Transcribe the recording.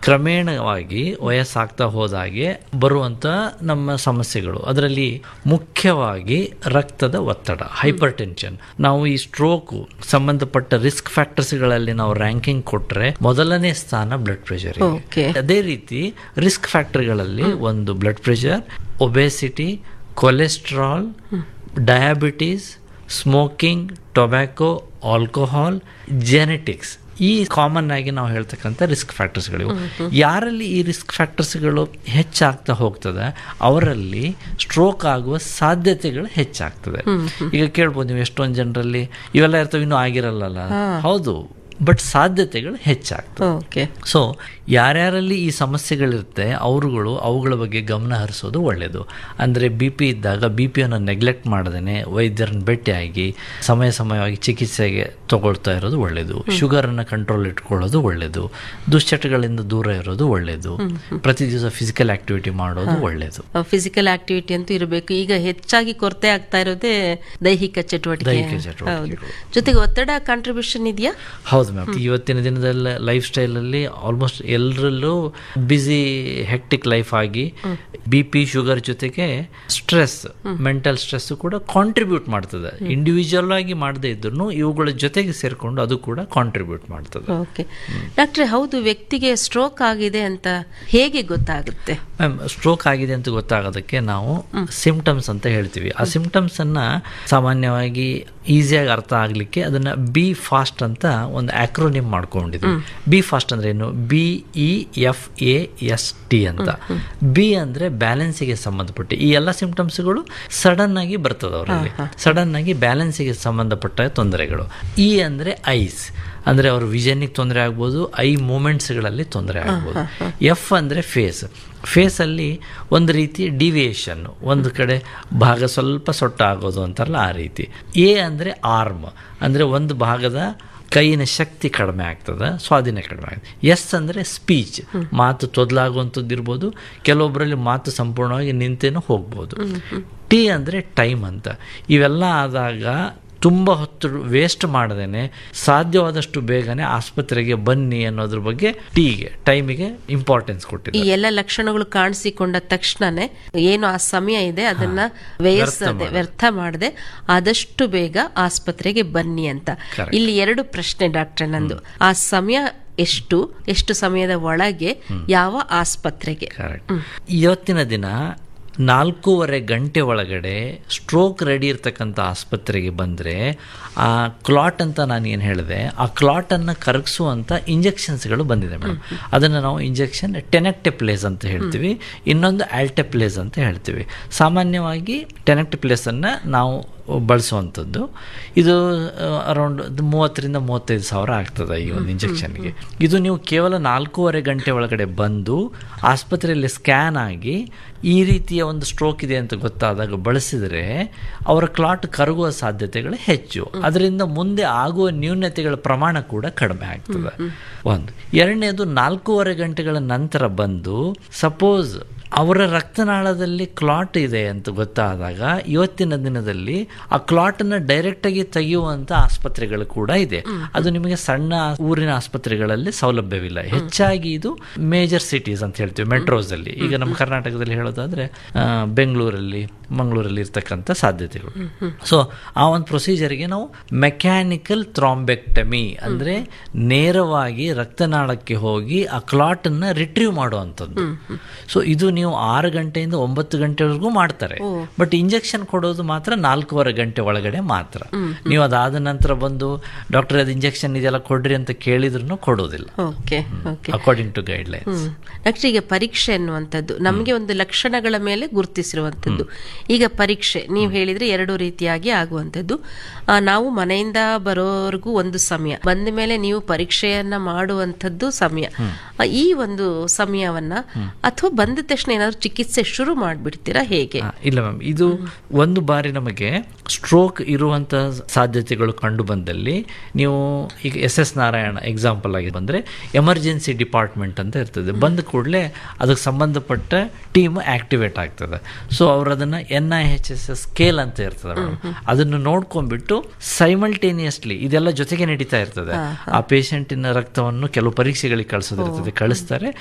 ಕ್ರಮೇಣವಾಗಿ ವಯಸ್ಸಾಗ್ತಾ ಹೋದಾಗೆ ಬರುವಂಥ ನಮ್ಮ ಸಮಸ್ಯೆಗಳು ಅದರಲ್ಲಿ ಮುಖ್ಯವಾಗಿ ರಕ್ತದ ಒತ್ತಡ ಹೈಪರ್ ಟೆನ್ಷನ್ ನಾವು ಈ ಸ್ಟ್ರೋಕು ಸಂಬಂಧಪಟ್ಟ ರಿಸ್ಕ್ ಫ್ಯಾಕ್ಟರ್ಸ್ಗಳಲ್ಲಿ ನಾವು ರ್ಯಾಂಕಿಂಗ್ ಕೊಟ್ಟರೆ ಮೊದಲನೇ ಸ್ಥಾನ ಬ್ಲಡ್ ಪ್ರೆಷರ್ ಓಕೆ ಅದೇ ರೀತಿ ರಿಸ್ಕ್ ಫ್ಯಾಕ್ಟರ್ಗಳಲ್ಲಿ ಒಂದು blood pressure obesity cholesterol diabetes smoking tobacco alcohol genetics ಈ ಕಾಮನ್ ಆಗಿ ನಾವು ಹೇಳ್ತಕ್ಕಂಥ ರಿಸ್ಕ್ ಫ್ಯಾಕ್ಟರ್ಸ್ಗಳಿವು ಯಾರಲ್ಲಿ ಈ ರಿಸ್ಕ್ ಫ್ಯಾಕ್ಟರ್ಸ್ಗಳು ಹೆಚ್ಚಾಗ್ತಾ ಹೋಗ್ತದೆ ಅವರಲ್ಲಿ ಸ್ಟ್ರೋಕ್ ಆಗುವ ಸಾಧ್ಯತೆಗಳು ಹೆಚ್ಚಾಗ್ತದೆ ಈಗ ಕೇಳ್ಬೋದು ನೀವು ಎಷ್ಟೊಂದು ಜನರಲ್ಲಿ ಇವೆಲ್ಲ ಇರ್ತವೆ ಇನ್ನೂ ಆಗಿರಲ್ಲ ಹೌದು ಬಟ್ ಸಾಧ್ಯತೆಗಳು ಹೆಚ್ಚಾಗ್ತವೆ ಓಕೆ ಸೊ ಯಾರ್ಯಾರಲ್ಲಿ ಈ ಸಮಸ್ಯೆಗಳಿರುತ್ತೆ ಅವರುಗಳು ಅವುಗಳ ಬಗ್ಗೆ ಗಮನ ಹರಿಸೋದು ಒಳ್ಳೆಯದು ಅಂದರೆ ಬಿ ಪಿ ಇದ್ದಾಗ ಬಿ ಪಿಯನ್ನು ನೆಗ್ಲೆಕ್ಟ್ ಮಾಡದೇ ವೈದ್ಯರನ್ನ ಭೇಟಿಯಾಗಿ ಸಮಯ ಸಮಯವಾಗಿ ಚಿಕಿತ್ಸೆಗೆ ತಗೊಳ್ತಾ ಇರೋದು ಒಳ್ಳೆಯದು ಶುಗರನ್ನು ಕಂಟ್ರೋಲ್ ಇಟ್ಕೊಳ್ಳೋದು ಒಳ್ಳೆಯದು ದುಶ್ಚಟಗಳಿಂದ ದೂರ ಇರೋದು ಒಳ್ಳೆಯದು ಪ್ರತಿ ದಿವಸ ಫಿಸಿಕಲ್ ಆಕ್ಟಿವಿಟಿ ಮಾಡೋದು ಒಳ್ಳೆಯದು ಫಿಸಿಕಲ್ ಆಕ್ಟಿವಿಟಿ ಅಂತೂ ಇರಬೇಕು ಈಗ ಹೆಚ್ಚಾಗಿ ಕೊರತೆ ಆಗ್ತಾ ಇರೋದೇ ದೈಹಿಕ ಚಟುವಟಿಕೆ ದೈಹಿಕ ಹೌದು ಚಟುವಟಿಕೆಗಳು. ಜೊತೆಗೆ ಒತ್ತಡ ಕಾಂಟ್ರಿಬ್ಯೂಷನ್ ಇದೆಯಾ ಹೌದು ಮ್ಯಾಮ್ ಇವತ್ತಿನ ದಿನದಲ್ಲಿ ಲೈಫ್ ಸ್ಟೈಲಲ್ಲಿ ಆಲ್ಮೋಸ್ಟ್ ಎಲ್ಲರಲ್ಲೂ ಬ್ಯುಸಿ ಹೆಕ್ಟಿಕ್ ಲೈಫ್ ಆಗಿ ಬಿ ಪಿ ಶುಗರ್ ಜೊತೆಗೆ ಸ್ಟ್ರೆಸ್ ಮೆಂಟಲ್ ಸ್ಟ್ರೆಸ್ ಕೂಡ ಕಾಂಟ್ರಿಬ್ಯೂಟ್ ಮಾಡ್ತದೆ ಇಂಡಿವಿಜುವಲ್ ಆಗಿ ಮಾಡದೇ ಇದ್ರು ಇವುಗಳ ಜೊತೆಗೆ ಸೇರಿಕೊಂಡು ಅದು ಕೂಡ ಕಾಂಟ್ರಿಬ್ಯೂಟ್ ಮಾಡ್ತದೆ ಓಕೆ ಡಾಕ್ಟ್ರೆ ಹೌದು ವ್ಯಕ್ತಿಗೆ ಸ್ಟ್ರೋಕ್ ಆಗಿದೆ ಅಂತ ಹೇಗೆ ಗೊತ್ತಾಗುತ್ತೆ ಮ್ಯಾಮ್ ಸ್ಟ್ರೋಕ್ ಆಗಿದೆ ಅಂತ ಗೊತ್ತಾಗೋದಕ್ಕೆ ನಾವು ಸಿಂಪ್ಟಮ್ಸ್ ಅಂತ ಹೇಳ್ತೀವಿ ಆ ಸಿಂಪ್ಟಮ್ಸ್ ಅನ್ನ ಸಾಮಾನ್ಯವಾಗಿ ಈಸಿಯಾಗಿ ಅರ್ಥ ಆಗಲಿಕ್ಕೆ ಅದನ್ನ ಬಿ ಫಾಸ್ಟ್ ಅಂತ ಒಂದು ಆಕ್ರೋನಿಮ್ ಮಾಡ್ಕೊಂಡಿದ್ವಿ ಬಿ ಫಾಸ್ಟ್ ಅಂದ್ರೆ ಏನು B E F A S T ಅಂತ ಬಿ ಅಂದ್ರೆ ಬ್ಯಾಲೆನ್ಸಿಗೆ ಸಂಬಂಧಪಟ್ಟ ಈ ಎಲ್ಲ ಸಿಂಪ್ಟಮ್ಸ್ಗಳು ಸಡನ್ ಆಗಿ ಬರ್ತದೆ ಅವರಲ್ಲಿ ಸಡನ್ ಆಗಿ ಬ್ಯಾಲೆನ್ಸಿಗೆ ಸಂಬಂಧಪಟ್ಟ ತೊಂದರೆಗಳು ಇ ಅಂದ್ರೆ ಐಸ್ ಅಂದರೆ ಅವ್ರ ವಿಷನ್ನಿಗೆ ತೊಂದರೆ ಆಗ್ಬೋದು ಐ ಮೂಮೆಂಟ್ಸ್ಗಳಲ್ಲಿ ತೊಂದರೆ ಆಗ್ಬೋದು ಎಫ್ ಅಂದರೆ ಫೇಸ್ ಫೇಸಲ್ಲಿ ಒಂದು ರೀತಿ ಡಿವಿಯೇಷನ್ ಒಂದು ಕಡೆ ಭಾಗ ಸ್ವಲ್ಪ ಸೊಟ್ಟ ಆಗೋದು ಅಂತಾರಲ್ಲ ಆ ರೀತಿ ಎ ಅಂದರೆ ಆರ್ಮ್ ಅಂದರೆ ಒಂದು ಭಾಗದ ಕೈಯಿನ ಶಕ್ತಿ ಕಡಿಮೆ ಆಗ್ತದೆ ಸ್ವಾಧೀನ ಕಡಿಮೆ ಆಗ್ತದೆ ಎಸ್ ಅಂದರೆ ಸ್ಪೀಚ್ ಮಾತು ತೊದಲಾಗುವಂಥದ್ದು ಇರ್ಬೋದು ಕೆಲವೊಬ್ಬರಲ್ಲಿ ಮಾತು ಸಂಪೂರ್ಣವಾಗಿ ನಿಂತೇನೂ ಹೋಗ್ಬೋದು ಟಿ ಅಂದರೆ ಟೈಮ್ ಅಂತ ಇವೆಲ್ಲ ಆದಾಗ ತುಂಬ ಹೊತ್ತು ವೇಸ್ಟ್ ಮಾಡದೇನೆ ಸಾಧ್ಯವಾದಷ್ಟು ಬೇಗನೆ ಆಸ್ಪತ್ರೆಗೆ ಬನ್ನಿ ಅನ್ನೋದ್ರ ಬಗ್ಗೆ ಟೀಗೆ ಟೈಮಿಗೆ ಇಂಪಾರ್ಟೆನ್ಸ್ ಈ ಕೊಟ್ಟಿದ್ದಾರೆ ಎಲ್ಲ ಲಕ್ಷಣಗಳು ಕಾಣಿಸಿಕೊಂಡ ತಕ್ಷಣನೇ ಏನು ಆ ಸಮಯ ಇದೆ ಅದನ್ನ ವ್ಯಯಿಸದೆ ವ್ಯರ್ಥ ಮಾಡದೆ ಆದಷ್ಟು ಬೇಗ ಆಸ್ಪತ್ರೆಗೆ ಬನ್ನಿ ಅಂತ Correct. ಇಲ್ಲಿ ಎರಡು ಪ್ರಶ್ನೆ ಡಾಕ್ಟ್ರೆ ನಂದು ಆ ಸಮಯ ಎಷ್ಟು ಎಷ್ಟು ಸಮಯದ ಒಳಗೆ ಯಾವ ಆಸ್ಪತ್ರೆಗೆ ಕರೆಕ್ಟ್ ಇವತ್ತಿನ ದಿನ ನಾಲ್ಕೂವರೆ ಗಂಟೆ ಒಳಗಡೆ ಸ್ಟ್ರೋಕ್ ರೆಡಿ ಇರ್ತಕ್ಕಂಥ ಆಸ್ಪತ್ರೆಗೆ ಬಂದರೆ ಆ ಕ್ಲಾಟ್ ಅಂತ ನಾನು ಏನು ಹೇಳಿದೆ ಆ ಕ್ಲಾಟನ್ನು ಕರಗಿಸುವಂಥ ಇಂಜೆಕ್ಷನ್ಸ್ಗಳು ಬಂದಿದೆ ಮೇಡಮ್ ಅದನ್ನು ನಾವು ಇಂಜೆಕ್ಷನ್ ಟೆನೆಕ್ಟೆಪ್ಲೇಸ್ ಅಂತ ಹೇಳ್ತೀವಿ ಇನ್ನೊಂದು ಆಲ್ಟೆಪ್ಲೇಸ್ ಅಂತ ಹೇಳ್ತೀವಿ ಸಾಮಾನ್ಯವಾಗಿ ಟೆನೆಕ್ಟೆಪ್ಲೇಸನ್ನು ನಾವು ಬಳಸುವಂಥದ್ದು ಇದು ಅರೌಂಡ್ ಮೂವತ್ತರಿಂದ ಮೂವತ್ತೈದು ಸಾವಿರ ಆಗ್ತದೆ ಈ ಒಂದು ಇಂಜೆಕ್ಷನ್ಗೆ ಇದು ನೀವು ಕೇವಲ ನಾಲ್ಕೂವರೆ ಗಂಟೆ ಒಳಗಡೆ ಬಂದು ಆಸ್ಪತ್ರೆಯಲ್ಲಿ ಸ್ಕ್ಯಾನ್ ಆಗಿ ಈ ರೀತಿಯ ಒಂದು ಸ್ಟ್ರೋಕ್ ಇದೆ ಅಂತ ಗೊತ್ತಾದಾಗ ಬಳಸಿದರೆ ಅವರ ಕ್ಲಾಟ್ ಕರಗುವ ಸಾಧ್ಯತೆಗಳು ಹೆಚ್ಚು ಅದರಿಂದ ಮುಂದೆ ಆಗುವ ನ್ಯೂನತೆಗಳ ಪ್ರಮಾಣ ಕೂಡ ಕಡಿಮೆ ಆಗ್ತದೆ ಒಂದು ಎರಡನೇದು ನಾಲ್ಕೂವರೆ ಗಂಟೆಗಳ ನಂತರ ಬಂದು ಸಪೋಸ್ ಅವರ ರಕ್ತನಾಳದಲ್ಲಿ ಕ್ಲಾಟ್ ಇದೆ ಅಂತ ಗೊತ್ತಾದಾಗ ಇವತ್ತಿನ ದಿನದಲ್ಲಿ ಆ ಕ್ಲಾಟನ್ನು ಡೈರೆಕ್ಟಾಗಿ ತೆಗೆಯುವಂಥ ಆಸ್ಪತ್ರೆಗಳು ಕೂಡ ಇದೆ ಅದು ನಿಮಗೆ ಸಣ್ಣ ಊರಿನ ಆಸ್ಪತ್ರೆಗಳಲ್ಲಿ ಸೌಲಭ್ಯವಿಲ್ಲ ಹೆಚ್ಚಾಗಿ ಇದು ಮೇಜರ್ ಸಿಟೀಸ್ ಅಂತ ಹೇಳ್ತೀವಿ ಮೆಟ್ರೋಸಲ್ಲಿ ಈಗ ನಮ್ಮ ಕರ್ನಾಟಕದಲ್ಲಿ ಹೇಳೋದಾದ್ರೆ ಆ, ಬೆಂಗಳೂರಲ್ಲಿ ಮಂಗಳೂರಲ್ಲಿ ಇರ್ತಕ್ಕಂಥ ಸಾಧ್ಯತೆಗಳು ಸೊ ಆ ಒಂದು ಪ್ರೊಸೀಜರ್ಗೆ ನಾವು ಮೆಕ್ಯಾನಿಕಲ್ ಥ್ರಾಂಬೆಕ್ಟಮಿ ಅಂದರೆ ನೇರವಾಗಿ ರಕ್ತನಾಳಕ್ಕೆ ಹೋಗಿ ಆ ಕ್ಲಾಟನ್ನು ರಿಟ್ರೀವ್ ಮಾಡುವಂಥದ್ದು ಸೊ ಇದು ನೀವು ಆರು ಗಂಟೆಯಿಂದ ಒಂಬತ್ತು ಗಂಟೆವರೆಗೂ ಮಾಡ್ತಾರೆ ಬಟ್ ಇಂಜೆಕ್ಷನ್ ಕೊಡೋದು ಮಾತ್ರ ನಾಲ್ಕೂವರೆ ಗಂಟೆ ಒಳಗಡೆ ಮಾತ್ರ ನೀವು ಅದಾದ ನಂತರ ಬಂದು ಡಾಕ್ಟರ್ ಅದು ಇಂಜೆಕ್ಷನ್ ಇದೆಲ್ಲ ಕೊಡ್ರಿ ಅಂತ ಕೇಳಿದ್ರು ಕೊಡೋದಿಲ್ಲ okay okay according to guidelines doctor ಈಗ ಪರೀಕ್ಷೆ ಅನ್ನುವಂಥದ್ದು ನಮಗೆ ಒಂದು ಲಕ್ಷಣಗಳ ಮೇಲೆ ಗುರುತಿಸಿರುವಂಥದ್ದು ಈಗ ಪರೀಕ್ಷೆ ನೀವು ಹೇಳಿದ್ರೆ ಎರಡು ರೀತಿಯಾಗಿ ಆಗುವಂಥದ್ದು ಆ, ನಾವು ಮನೆಯಿಂದ ಬರೋವರೆಗೂ ಒಂದು ಸಮಯ ಬಂದ ಮೇಲೆ ನೀವು ಪರೀಕ್ಷೆಯನ್ನ ಮಾಡುವಂಥದ್ದು ಸಮಯ ಆ, ಈ ಒಂದು ಸಮಯವನ್ನ ಅಥವಾ ಬಂದ ತಕ್ಷಣ ಏನಾದ್ರು ಚಿಕಿತ್ಸೆ ಶುರು ಮಾಡಿಬಿಡ್ತೀರಾ ಹೇಗೆ ಆ, ಇಲ್ಲ ಮ್ಯಾಮ್ ಇದು ಒಂದು ಬಾರಿ ನಮಗೆ ಸ್ಟ್ರೋಕ್ ಇರುವಂಥ ಸಾಧ್ಯತೆಗಳು ಕಂಡು ಬಂದಲ್ಲಿ ನೀವು ಈಗ ಎಸ್ ಎಸ್ ನಾರಾಯಣ ಎಕ್ಸಾಂಪಲ್ ಆಗಿ ಬಂದರೆ ಎಮರ್ಜೆನ್ಸಿ ಡಿಪಾರ್ಟ್ಮೆಂಟ್ ಅಂತ ಇರ್ತದೆ ಬಂದ ಕೂಡಲೇ ಅದಕ್ಕೆ ಸಂಬಂಧಪಟ್ಟ ಟೀಮ್ ಆಕ್ಟಿವೇಟ್ ಆಗ್ತದೆ ಸೊ ಅವ್ರು ಅದನ್ನು N I H S S scale ಅಂತ ಇರ್ತದೆ ಮೇಡಮ್ ಅದನ್ನು ನೋಡ್ಕೊಂಡ್ಬಿಟ್ಟು ಸೈಮಲ್ಟೇನಿಯಸ್ಲಿ ಇದೆಲ್ಲ ಜೊತೆಗೆ ನಡೀತಾ ಇರ್ತದೆ ಆ ಪೇಷಂಟಿನ ರಕ್ತವನ್ನು ಕೆಲವು ಪರೀಕ್ಷೆಗಳಿಗೆ ಕಳಿಸೋದಿರ್ತದೆ ಕಳಿಸ್ತಾರೆ